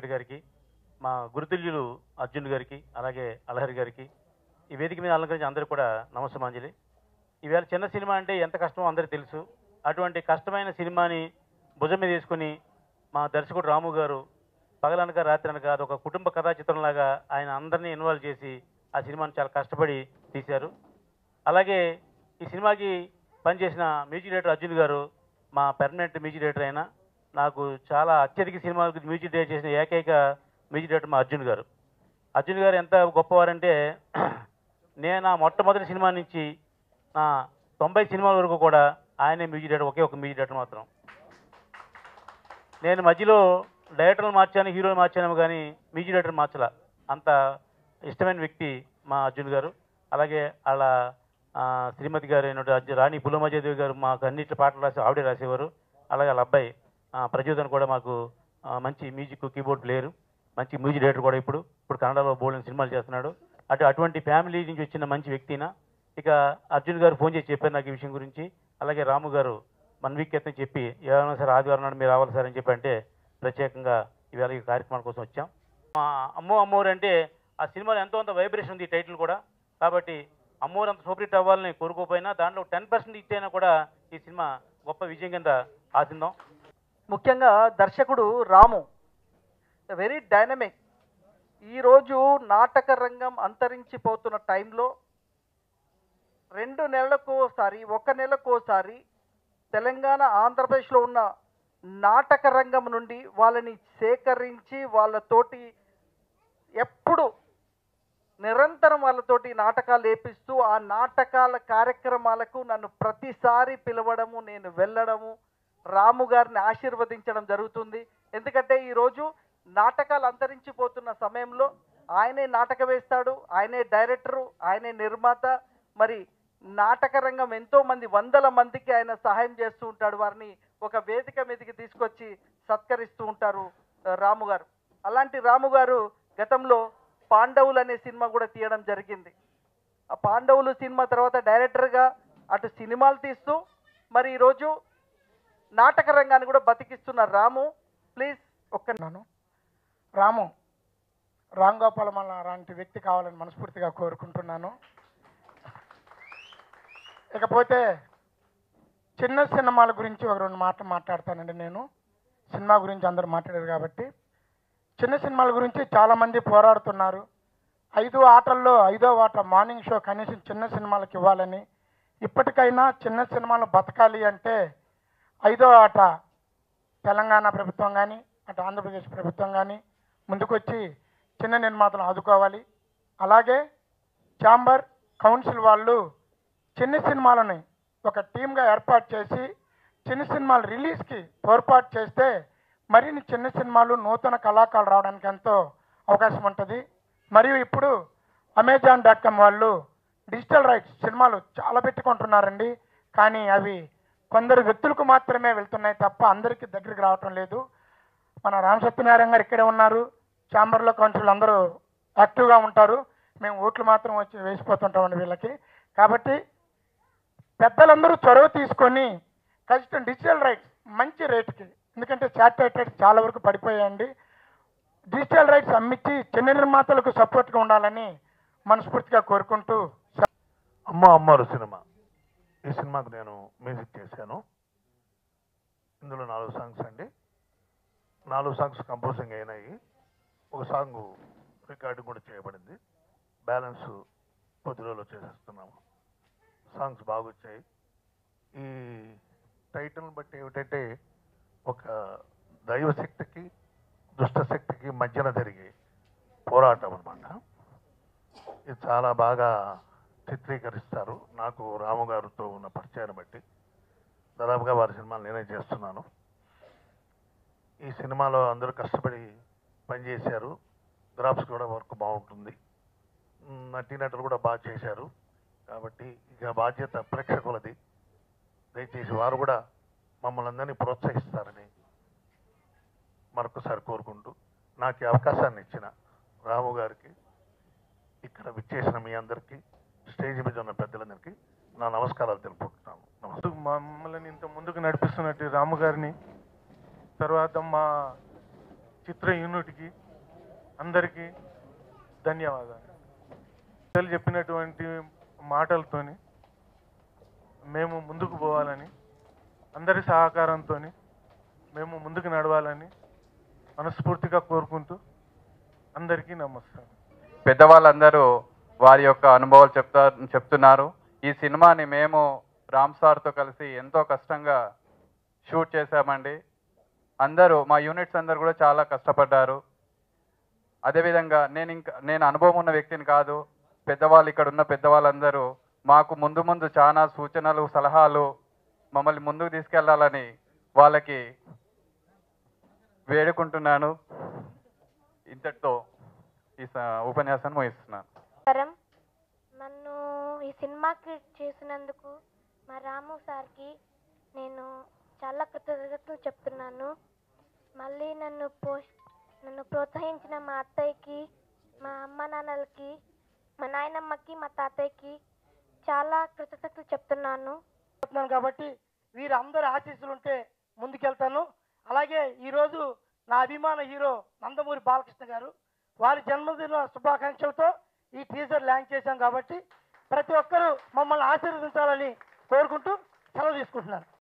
వెంకట్ గారికి మా గురుతుల్యులు అర్జున్ గారికి అలాగే అలహరి గారికి ఈ వేదిక మీద అలంకరించి అందరికీ కూడా నమస్సమాంజలి ఈవేళ చిన్న సినిమా అంటే ఎంత కష్టమో అందరికీ తెలుసు అటువంటి కష్టమైన సినిమాని భుజం మీద వేసుకుని మా దర్శకుడు రాము గారు పగలనక రాత్రి అనక అదొక కుటుంబ కథా చిత్రంలాగా ఆయన అందరినీ ఇన్వాల్వ్ చేసి ఆ సినిమాని చాలా కష్టపడి తీశారు అలాగే ఈ సినిమాకి పనిచేసిన మ్యూజిక్ డైరెక్టర్ అర్జున్ గారు మా పెర్మనెంట్ మ్యూజిక్ డైరెక్టర్ అయినా నాకు చాలా అత్యధిక సినిమాలకు మ్యూజిక్ డైరెక్ట్ చేసిన ఏకైక మ్యూజిక్ డైరెక్టర్ మా అర్జున్ గారు అర్జున్ గారు ఎంత గొప్పవారంటే నేను నా మొట్టమొదటి సినిమా నుంచి నా తొంభై సినిమాల వరకు కూడా ఆయనే మ్యూజిక్ డైరెక్టర్ ఒకే ఒక మ్యూజిక్ డైరెక్టర్ మాత్రం నేను మధ్యలో డైరెక్టర్లు మార్చాను హీరోలు మార్చాను కానీ మ్యూజిక్ డైరెక్టర్ మార్చలా అంత ఇష్టమైన వ్యక్తి మా అర్జున్ గారు అలాగే వాళ్ళ ఆ, శ్రీమతి గారు అయినటువంటి అర్జున్ రాణి పుల్లమజయదేవి గారు మాకు అన్నిటి పాటలు రాసి ఆవిడే రాసేవారు అలాగే వాళ్ళ అబ్బాయి ఆ, ప్రచోదన్ కూడా మాకు ఆ, మంచి మ్యూజిక్ కీబోర్డ్ ప్లేయరు మంచి మ్యూజిక్ డైరెక్టర్ కూడా ఇప్పుడు ఇప్పుడు కన్నడలో బోల్డెన్ సినిమాలు చేస్తున్నాడు అటు అటువంటి ఫ్యామిలీ నుంచి వచ్చిన మంచి వ్యక్తినా ఇక అర్జున్ గారు ఫోన్ చేసి చెప్పారు నాకు ఈ విషయం గురించి అలాగే రాము గారు వన్ వీక్ క్రితం చెప్పి ఏమైనా సరే ఆదివారం నాడు మీరు రావాలి సార్ అని చెప్పి అంటే ప్రత్యేకంగా ఇవాళ ఈ కార్యక్రమం కోసం వచ్చాం మా అమ్మో అమ్మోరు అంటే ఆ సినిమాలో ఎంతో అంత వైబ్రేషన్ ఉంది ఈ టైటిల్ కూడా కాబట్టి అమ్మోరు అంత సూపర్ హిట్ అవ్వాలని కోరుకోపోయినా దాంట్లో టెన్ పర్సెంట్ ఇచ్చైనా కూడా ఈ సినిమా గొప్ప విజయం కింద ఆశిందాం ముఖ్యంగా దర్శకుడు రాము వెరీ డైనమిక్ ఈరోజు నాటక రంగం అంతరించిపోతున్న టైంలో రెండు నెలలకోసారి ఒక నెలకోసారి తెలంగాణ ఆంధ్రప్రదేశ్లో ఉన్న నాటక రంగం నుండి వాళ్ళని సేకరించి వాళ్ళతోటి ఎప్పుడు నిరంతరం వాళ్ళతోటి నాటకాలు వేపిస్తూ ఆ నాటకాల కార్యక్రమాలకు నన్ను ప్రతిసారి పిలవడము నేను వెళ్ళడము రాము గారిని ఆశీర్వదించడం జరుగుతుంది ఎందుకంటే ఈరోజు నాటకాలు అంతరించిపోతున్న సమయంలో ఆయనే నాటక వేస్తాడు ఆయనే డైరెక్టరు ఆయనే నిర్మాత మరి నాటక రంగం ఎంతో మంది వందల మందికి ఆయన సహాయం చేస్తూ ఉంటాడు వారిని ఒక వేదిక మీదకి తీసుకొచ్చి సత్కరిస్తూ ఉంటారు ఆ, రాము గారు అలాంటి రాము గారు గతంలో పాండవులు అనే సినిమా కూడా తీయడం జరిగింది ఆ పాండవులు సినిమా తర్వాత డైరెక్టర్గా అటు సినిమాలు తీస్తూ మరి ఈరోజు నాటక రంగాన్ని కూడా బతికిస్తున్న రాము ప్లీజ్ ఒక్క ఉన్నాను రాము రామ్ గోపాలమల్ల లాంటి వ్యక్తి కావాలని మనస్ఫూర్తిగా కోరుకుంటున్నాను ఇకపోతే చిన్న సినిమాల గురించి ఒక రెండు మాటలు మాట్లాడతానండి నేను సినిమా గురించి అందరూ మాట్లాడారు కాబట్టి చిన్న సినిమాల గురించి చాలామంది పోరాడుతున్నారు ఐదు ఆటల్లో ఐదో ఆట మార్నింగ్ షో కనీసం చిన్న సినిమాలకు ఇవ్వాలని ఇప్పటికైనా చిన్న సినిమాలు బతకాలి అంటే ఐదో ఆట తెలంగాణ ప్రభుత్వం కానీ అటు ఆంధ్రప్రదేశ్ ప్రభుత్వం కానీ ముందుకొచ్చి చిన్న నిర్మాతలు ఆదుకోవాలి అలాగే ఛాంబర్ కౌన్సిల్ వాళ్ళు చిన్న సినిమాలని ఒక టీమ్గా ఏర్పాటు చేసి చిన్న సినిమాలు రిలీజ్కి తోడ్పాటు చేస్తే మరిన్ని చిన్న సినిమాలు నూతన కళాకారులు రావడానికి ఎంతో అవకాశం ఉంటుంది మరియు ఇప్పుడు అమెజాన్ డాట్ కామ్ వాళ్ళు డిజిటల్ రైట్స్ సినిమాలు చాలా పెట్టుకుంటున్నారండి కానీ అవి కొందరు వ్యక్తులకు మాత్రమే వెళ్తున్నాయి తప్ప అందరికీ దగ్గరికి రావటం లేదు మన రామ్ సత్యనారాయణ గారు ఇక్కడే ఉన్నారు ఛాంబర్లో కౌన్సిల్ అందరూ యాక్టివ్గా ఉంటారు మేము ఓట్లు మాత్రం వచ్చి వేసిపోతుంటామండి వీళ్ళకి కాబట్టి పెద్దలందరూ చొరవ తీసుకొని ఖచ్చితంగా డిజిటల్ రైట్స్ మంచి రేటుకి ఎందుకంటే శాటిలైట్ రైట్స్ చాలా వరకు పడిపోయాయండి డిజిటల్ రైట్స్ అమ్మించి చిన్న నిర్మాతలకు సపోర్ట్గా ఉండాలని మనస్ఫూర్తిగా కోరుకుంటూ అమ్మ అమ్మారు సినిమా ఈ సినిమాకు నేను మ్యూజిక్ చేశాను ఇందులో నాలుగు సాంగ్స్ అండి నాలుగు సాంగ్స్ కంపోజింగ్ అయినాయి ఒక సాంగ్ రికార్డింగ్ కూడా చేయబడింది బ్యాలెన్స్ కొద్ది రోజుల్లో చేసేస్తున్నాము సాంగ్స్ బాగా వచ్చాయి ఈ టైటిల్ బట్టి ఏమిటంటే ఒక దైవశక్తికి దుష్టశక్తికి మధ్యన జరిగే పోరాటం అన్నమాట ఇది చాలా బాగా చిత్రీకరిస్తారు నాకు రాము గారితో ఉన్న పరిచయాన్ని బట్టి దాదాపుగా వారి సినిమాలు నేనే చేస్తున్నాను ఈ సినిమాలో అందరూ కష్టపడి పనిచేశారు గ్రాఫ్స్ కూడా వర్క్ బాగుంటుంది మ్, నటీనటులు కూడా బాగా చేశారు కాబట్టి ఇక బాధ్యత ప్రేక్షకులది దయచేసి వారు కూడా మమ్మల్ని అందరినీ ప్రోత్సహిస్తారని మరొకసారి కోరుకుంటూ నాకు ఈ అవకాశాన్ని ఇచ్చిన రాము గారికి ఇక్కడ విచ్చేసిన మీ అందరికీ స్టేజ్ మీద ఉన్న పెద్దలందరికీ నా నమస్కారాలు తెలుపుకుంటున్నాను నమస్తే ముందుకు మమ్మల్ని ఇంత ముందుకు నడిపిస్తున్నట్టు రాము గారిని తర్వాత మా చిత్ర యూనిట్ యూనిట్కి అందరికీ ధన్యవాదాలు పెద్దలు చెప్పినటువంటి మాటలతోని మేము ముందుకు పోవాలని అందరి సహకారంతో మేము ముందుకు నడవాలని మనస్ఫూర్తిగా కోరుకుంటూ అందరికీ నమస్కారం పెద్దవాళ్ళందరూ వారి యొక్క అనుభవాలు చెప్తా చెప్తున్నారు ఈ సినిమాని మేము రామ్ సార్తో కలిసి ఎంతో కష్టంగా షూట్ చేశామండి అందరూ మా యూనిట్స్ అందరూ కూడా చాలా కష్టపడ్డారు అదేవిధంగా నేను ఇంకా నేను అనుభవం ఉన్న వ్యక్తిని కాదు పెద్దవాళ్ళు ఇక్కడ ఉన్న పెద్దవాళ్ళందరూ మాకు ముందు ముందు చాలా సూచనలు సలహాలు మమ్మల్ని ముందుకు తీసుకెళ్లాలని వాళ్ళకి వేడుకుంటున్నాను ఇంతటితో ఈ స- ఉపన్యాసాన్ని ముగిస్తున్నాను నమస్కారం నన్ను ఈ సినిమాకి చేసినందుకు మా రాము సార్కి నేను చాలా కృతజ్ఞతలు చెప్తున్నాను మళ్ళీ నన్ను పోష్ నన్ను ప్రోత్సహించిన మా అత్తయ్యకి మా అమ్మ నాన్నలకి మా నాయనమ్మకి మా తాతయ్యకి చాలా కృతజ్ఞతలు చెప్తున్నాను చెప్తున్నాను కాబట్టి వీరందరి ఆశీస్సులు ఉంటే ముందుకెళ్తాను అలాగే ఈరోజు నా అభిమాన హీరో నందమూరి బాలకృష్ణ గారు వారి జన్మదిన శుభాకాంక్షలతో ఈ టీజర్ ల్యాండ్ చేశాం కాబట్టి ప్రతి ఒక్కరూ మమ్మల్ని ఆశీర్వదించాలని కోరుకుంటూ సెలవు తీసుకుంటున్నాను